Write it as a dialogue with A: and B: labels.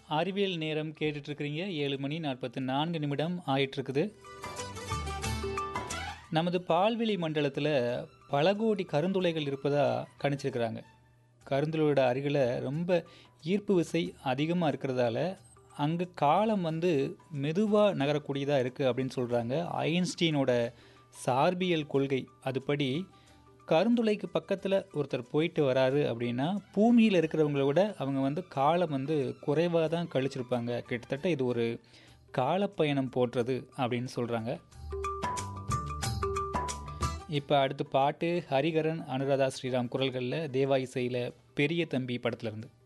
A: அறிவியல் நேரம் கேட்டுட்டு இருக்கிறீங்க ஏழு மணி நாற்பத்தி நான்கு நிமிடம் ஆயிட்டிருக்குது நமது பால்வெளி மண்டலத்தில் பல கோடி கருந்துளைகள் இருப்பதாக கணிச்சிருக்கிறாங்க கருந்துளையோட அருகில் ரொம்ப ஈர்ப்பு விசை அதிகமாக இருக்கிறதால அங்கே காலம் வந்து மெதுவாக நகரக்கூடியதாக இருக்குது அப்படின்னு சொல்கிறாங்க ஐன்ஸ்டீனோட சார்பியல் கொள்கை அதுபடி கருந்துளைக்கு பக்கத்தில் ஒருத்தர் போயிட்டு வராரு அப்படின்னா பூமியில் இருக்கிறவங்கள விட அவங்க வந்து காலம் வந்து குறைவாக தான் கழிச்சிருப்பாங்க கிட்டத்தட்ட இது ஒரு காலப்பயணம் போடுறது அப்படின்னு சொல்கிறாங்க இப்போ அடுத்து பாட்டு ஹரிகரன் அனுராதா ஸ்ரீராம் குரல்களில் தேவா இசையில் பெரிய தம்பி படத்துலேருந்து